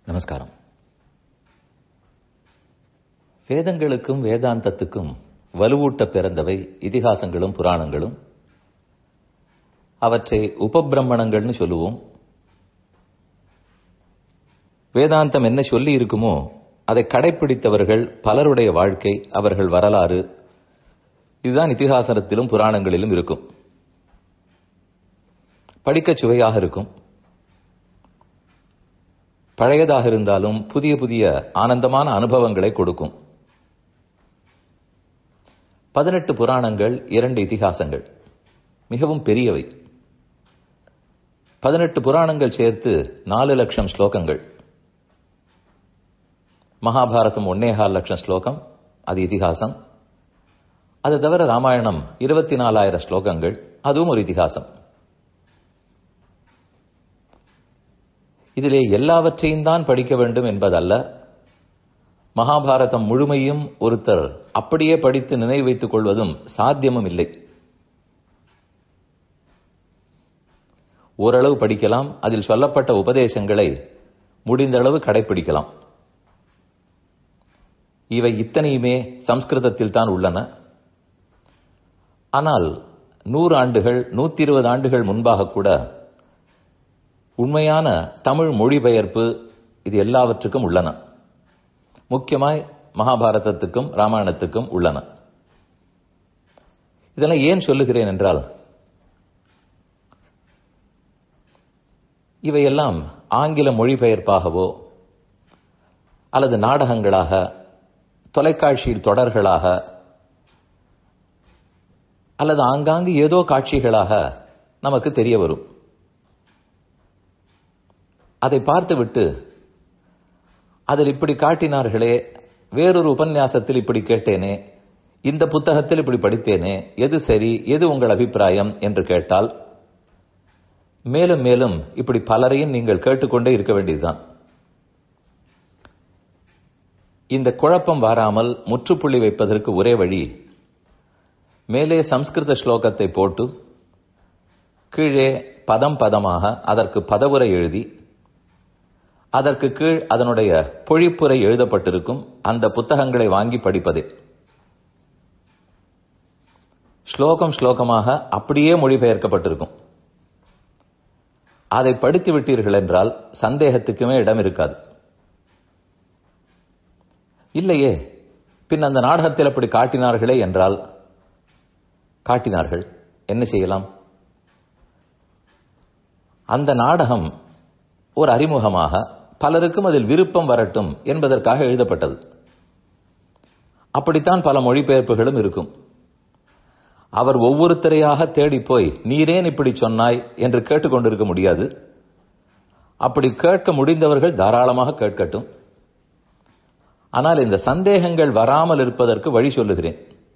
நமஸ்காரம் வேதங்களுக்கும் வேதாந்தத்துக்கும் வலுவூட்ட பிறந்தவை இதிகாசங்களும் புராணங்களும் அவற்றை உபபிரமணங்கள்னு சொல்லுவோம் வேதாந்தம் என்ன சொல்லி இருக்குமோ அதை கடைபிடித்தவர்கள் பலருடைய வாழ்க்கை அவர்கள் வரலாறு இதுதான் இதிகாசத்திலும் புராணங்களிலும் இருக்கும் படிக்க சுவையாக இருக்கும் பழையதாக இருந்தாலும் புதிய புதிய ஆனந்தமான அனுபவங்களை கொடுக்கும் பதினெட்டு புராணங்கள் இரண்டு இதிகாசங்கள் மிகவும் பெரியவை பதினெட்டு புராணங்கள் சேர்த்து நாலு லட்சம் ஸ்லோகங்கள் மகாபாரதம் ஒன்னேகால் லட்சம் ஸ்லோகம் அது இதிகாசம் அது தவிர ராமாயணம் இருபத்தி நாலாயிரம் ஸ்லோகங்கள் அதுவும் ஒரு இதிகாசம் இதிலே எல்லாவற்றையும் தான் படிக்க வேண்டும் என்பதல்ல மகாபாரதம் முழுமையும் ஒருத்தர் அப்படியே படித்து நினைவு வைத்துக் கொள்வதும் சாத்தியமும் இல்லை ஓரளவு படிக்கலாம் அதில் சொல்லப்பட்ட உபதேசங்களை முடிந்த அளவு கடைபிடிக்கலாம் இவை இத்தனையுமே சம்ஸ்கிருதத்தில் தான் உள்ளன ஆனால் நூறு ஆண்டுகள் நூத்தி இருபது ஆண்டுகள் முன்பாக கூட உண்மையான தமிழ் மொழிபெயர்ப்பு இது எல்லாவற்றுக்கும் உள்ளன முக்கியமாய் மகாபாரதத்துக்கும் ராமாயணத்துக்கும் உள்ளன இதெல்லாம் ஏன் சொல்லுகிறேன் என்றால் இவையெல்லாம் ஆங்கில மொழிபெயர்ப்பாகவோ அல்லது நாடகங்களாக தொலைக்காட்சியில் தொடர்களாக அல்லது ஆங்காங்கு ஏதோ காட்சிகளாக நமக்கு தெரிய வரும் அதை பார்த்துவிட்டு அதில் இப்படி காட்டினார்களே வேறொரு உபன்யாசத்தில் இப்படி கேட்டேனே இந்த புத்தகத்தில் இப்படி படித்தேனே எது சரி எது உங்கள் அபிப்பிராயம் என்று கேட்டால் மேலும் மேலும் இப்படி பலரையும் நீங்கள் கேட்டுக்கொண்டே இருக்க வேண்டியதுதான் இந்த குழப்பம் வராமல் முற்றுப்புள்ளி வைப்பதற்கு ஒரே வழி மேலே சம்ஸ்கிருத ஸ்லோகத்தை போட்டு கீழே பதம் பதமாக அதற்கு பதவுரை எழுதி அதற்கு கீழ் அதனுடைய பொழிப்புரை எழுதப்பட்டிருக்கும் அந்த புத்தகங்களை வாங்கி படிப்பதே ஸ்லோகம் ஸ்லோகமாக அப்படியே மொழிபெயர்க்கப்பட்டிருக்கும் அதை படித்து விட்டீர்கள் என்றால் சந்தேகத்துக்குமே இடம் இருக்காது இல்லையே பின் அந்த நாடகத்தில் அப்படி காட்டினார்களே என்றால் காட்டினார்கள் என்ன செய்யலாம் அந்த நாடகம் ஒரு அறிமுகமாக பலருக்கும் அதில் விருப்பம் வரட்டும் என்பதற்காக எழுதப்பட்டது அப்படித்தான் பல மொழிபெயர்ப்புகளும் இருக்கும் அவர் ஒவ்வொருத்தரையாக தேடி போய் நீரேன் இப்படி சொன்னாய் என்று கேட்டுக்கொண்டிருக்க முடியாது அப்படி கேட்க முடிந்தவர்கள் தாராளமாக கேட்கட்டும் ஆனால் இந்த சந்தேகங்கள் வராமல் இருப்பதற்கு வழி சொல்லுகிறேன்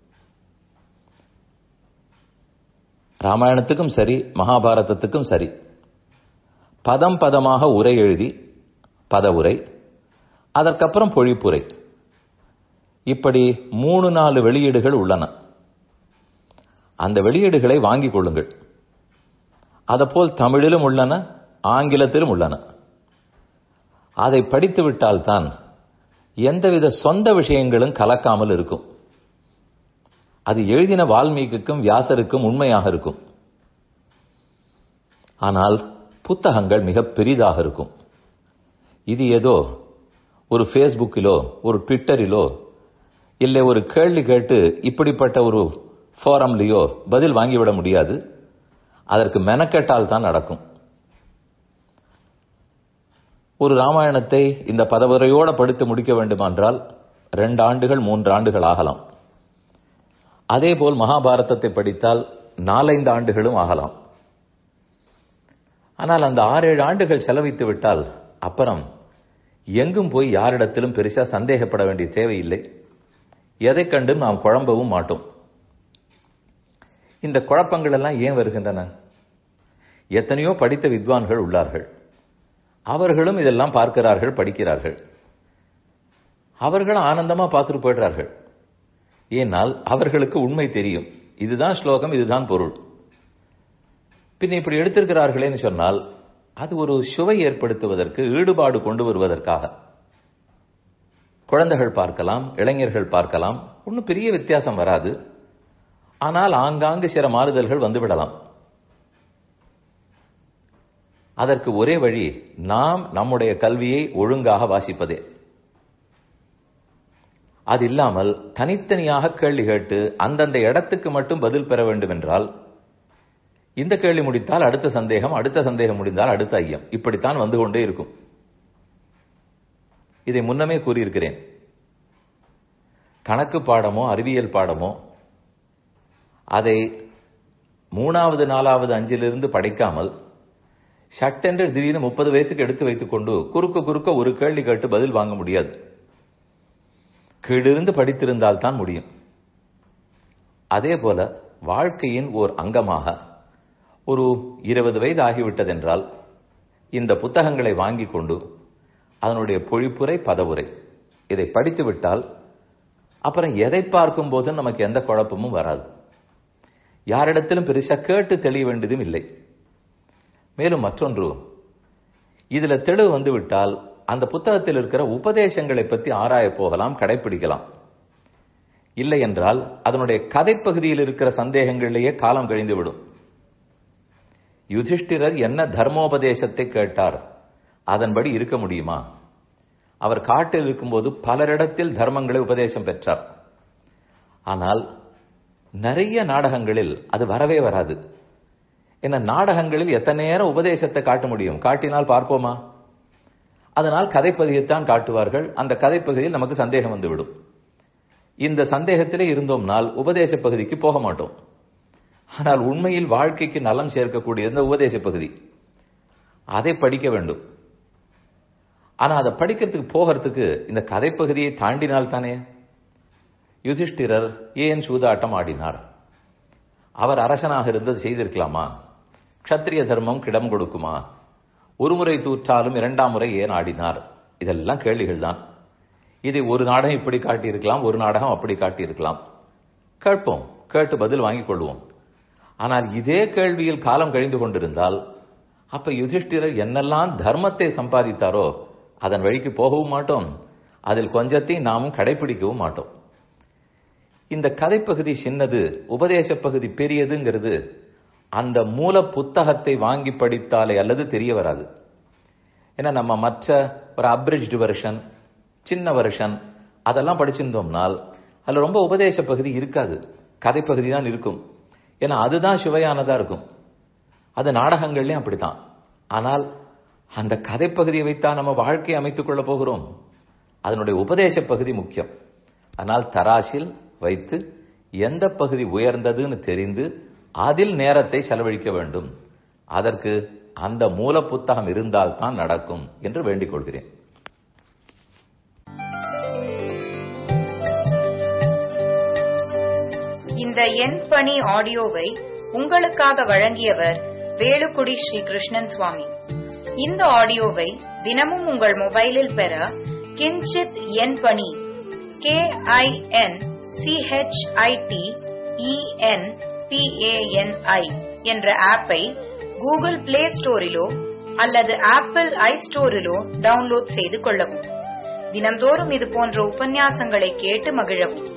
ராமாயணத்துக்கும் சரி மகாபாரதத்துக்கும் சரி பதம் பதமாக உரை எழுதி பதவுரை அதற்கப்புறம் பொழிப்புரை இப்படி மூணு நாலு வெளியீடுகள் உள்ளன அந்த வெளியீடுகளை வாங்கிக் கொள்ளுங்கள் அதப்போல் தமிழிலும் உள்ளன ஆங்கிலத்திலும் உள்ளன அதை படித்து விட்டால்தான் எந்தவித சொந்த விஷயங்களும் கலக்காமல் இருக்கும் அது எழுதின வால்மீகிக்கும் வியாசருக்கும் உண்மையாக இருக்கும் ஆனால் புத்தகங்கள் மிக பெரிதாக இருக்கும் இது ஏதோ ஒரு ஃபேஸ்புக்கிலோ ஒரு ட்விட்டரிலோ இல்லை ஒரு கேள்வி கேட்டு இப்படிப்பட்ட ஒரு ஃபோரம்லேயோ பதில் வாங்கிவிட முடியாது அதற்கு மெனக்கெட்டால் தான் நடக்கும் ஒரு ராமாயணத்தை இந்த பதவுரையோடு படித்து முடிக்க வேண்டுமென்றால் ரெண்டு ஆண்டுகள் மூன்று ஆண்டுகள் ஆகலாம் அதேபோல் மகாபாரதத்தை படித்தால் நாலைந்து ஆண்டுகளும் ஆகலாம் ஆனால் அந்த ஆறேழு ஆண்டுகள் செலவித்து விட்டால் அப்புறம் எங்கும் போய் யாரிடத்திலும் பெருசா சந்தேகப்பட வேண்டிய தேவையில்லை எதை கண்டும் நாம் குழம்பவும் மாட்டோம் இந்த குழப்பங்கள் எல்லாம் ஏன் வருகின்றன எத்தனையோ படித்த வித்வான்கள் உள்ளார்கள் அவர்களும் இதெல்லாம் பார்க்கிறார்கள் படிக்கிறார்கள் அவர்கள் ஆனந்தமா பார்த்துட்டு போயிடுறார்கள் ஏனால் அவர்களுக்கு உண்மை தெரியும் இதுதான் ஸ்லோகம் இதுதான் பொருள் பின்ன இப்படி எடுத்திருக்கிறார்களேன்னு சொன்னால் அது ஒரு சுவை ஏற்படுத்துவதற்கு ஈடுபாடு கொண்டு வருவதற்காக குழந்தைகள் பார்க்கலாம் இளைஞர்கள் பார்க்கலாம் ஒன்றும் பெரிய வித்தியாசம் வராது ஆனால் ஆங்காங்கு சில மாறுதல்கள் வந்துவிடலாம் அதற்கு ஒரே வழி நாம் நம்முடைய கல்வியை ஒழுங்காக வாசிப்பதே அது இல்லாமல் தனித்தனியாக கேள்வி கேட்டு அந்தந்த இடத்துக்கு மட்டும் பதில் பெற வேண்டும் என்றால் இந்த கேள்வி முடித்தால் அடுத்த சந்தேகம் அடுத்த சந்தேகம் முடிந்தால் அடுத்த ஐயம் இப்படித்தான் வந்து கொண்டே இருக்கும் இதை முன்னமே கூறியிருக்கிறேன் கணக்கு பாடமோ அறிவியல் பாடமோ அதை மூணாவது நாலாவது அஞ்சிலிருந்து படிக்காமல் சட்டென்று திடீர்னு முப்பது வயசுக்கு எடுத்து வைத்துக் கொண்டு குறுக்க குறுக்க ஒரு கேள்வி கேட்டு பதில் வாங்க முடியாது கீழிருந்து படித்திருந்தால் தான் முடியும் அதே போல வாழ்க்கையின் ஓர் அங்கமாக ஒரு இருபது வயது ஆகிவிட்டதென்றால் இந்த புத்தகங்களை வாங்கி கொண்டு அதனுடைய பொழிப்புரை பதவுரை இதை படித்து விட்டால் அப்புறம் எதை பார்க்கும் போது நமக்கு எந்த குழப்பமும் வராது யாரிடத்திலும் பெருசா கேட்டு தெளிய வேண்டியதும் இல்லை மேலும் மற்றொன்று இதுல தெளிவு வந்து விட்டால் அந்த புத்தகத்தில் இருக்கிற உபதேசங்களை பற்றி ஆராய போகலாம் கடைபிடிக்கலாம் இல்லை என்றால் அதனுடைய கதைப்பகுதியில் இருக்கிற சந்தேகங்களிலேயே காலம் கழிந்து விடும் யுதிஷ்டிரர் என்ன தர்மோபதேசத்தை கேட்டார் அதன்படி இருக்க முடியுமா அவர் காட்டில் இருக்கும்போது பலரிடத்தில் தர்மங்களை உபதேசம் பெற்றார் ஆனால் நிறைய நாடகங்களில் அது வரவே வராது என்ன நாடகங்களில் எத்தனை நேரம் உபதேசத்தை காட்ட முடியும் காட்டினால் பார்ப்போமா அதனால் கதைப்பகுதியைத்தான் காட்டுவார்கள் அந்த கதைப்பகுதியில் நமக்கு சந்தேகம் வந்துவிடும் இந்த சந்தேகத்திலே இருந்தோம்னால் உபதேச பகுதிக்கு போக மாட்டோம் ஆனால் உண்மையில் வாழ்க்கைக்கு நலம் சேர்க்கக்கூடிய இந்த உபதேச பகுதி அதை படிக்க வேண்டும் ஆனா அதை படிக்கிறதுக்கு போகிறதுக்கு இந்த கதைப்பகுதியை தாண்டினால் தானே யுதிஷ்டிரர் ஏன் சூதாட்டம் ஆடினார் அவர் அரசனாக இருந்தது செய்திருக்கலாமா க்ஷத்ரிய தர்மம் கிடம் கொடுக்குமா ஒருமுறை தூற்றாலும் இரண்டாம் முறை ஏன் ஆடினார் இதெல்லாம் கேள்விகள் தான் இதை ஒரு நாடகம் இப்படி காட்டியிருக்கலாம் ஒரு நாடகம் அப்படி காட்டியிருக்கலாம் கேட்போம் கேட்டு பதில் வாங்கிக் கொள்வோம் ஆனால் இதே கேள்வியில் காலம் கழிந்து கொண்டிருந்தால் அப்ப யுதிஷ்டிரர் என்னெல்லாம் தர்மத்தை சம்பாதித்தாரோ அதன் வழிக்கு போகவும் மாட்டோம் அதில் கொஞ்சத்தை நாமும் கடைபிடிக்கவும் மாட்டோம் இந்த கதைப்பகுதி சின்னது உபதேச பகுதி பெரியதுங்கிறது அந்த மூல புத்தகத்தை வாங்கி படித்தாலே அல்லது தெரிய வராது ஏன்னா நம்ம மற்ற ஒரு அப்ரிஜ்டு வெர்ஷன் சின்ன வெர்ஷன் அதெல்லாம் படிச்சிருந்தோம்னால் அதில் ரொம்ப உபதேச பகுதி இருக்காது கதைப்பகுதி தான் இருக்கும் ஏன்னா அதுதான் சுவையானதா இருக்கும் அது நாடகங்கள்லயும் அப்படித்தான் ஆனால் அந்த கதைப்பகுதியை வைத்தான் நம்ம வாழ்க்கையை அமைத்துக் கொள்ள போகிறோம் அதனுடைய உபதேச பகுதி முக்கியம் ஆனால் தராசில் வைத்து எந்த பகுதி உயர்ந்ததுன்னு தெரிந்து அதில் நேரத்தை செலவழிக்க வேண்டும் அதற்கு அந்த மூல புத்தகம் இருந்தால் தான் நடக்கும் என்று வேண்டிக் கொள்கிறேன் இந்த எண் பணி ஆடியோவை உங்களுக்காக வழங்கியவர் வேலுக்குடி ஸ்ரீ கிருஷ்ணன் சுவாமி இந்த ஆடியோவை தினமும் உங்கள் மொபைலில் பெற கிஞ்சித் எண் பணி கே ஐ என் சிஹெச்ஐடி இஎன் பிஏஎன்ஐ என்ற ஆப்பை கூகுள் பிளே ஸ்டோரிலோ அல்லது ஆப்பிள் ஐ ஸ்டோரிலோ டவுன்லோட் செய்து கொள்ளவும் தினம்தோறும் இது போன்ற உபன்யாசங்களை கேட்டு மகிழவும்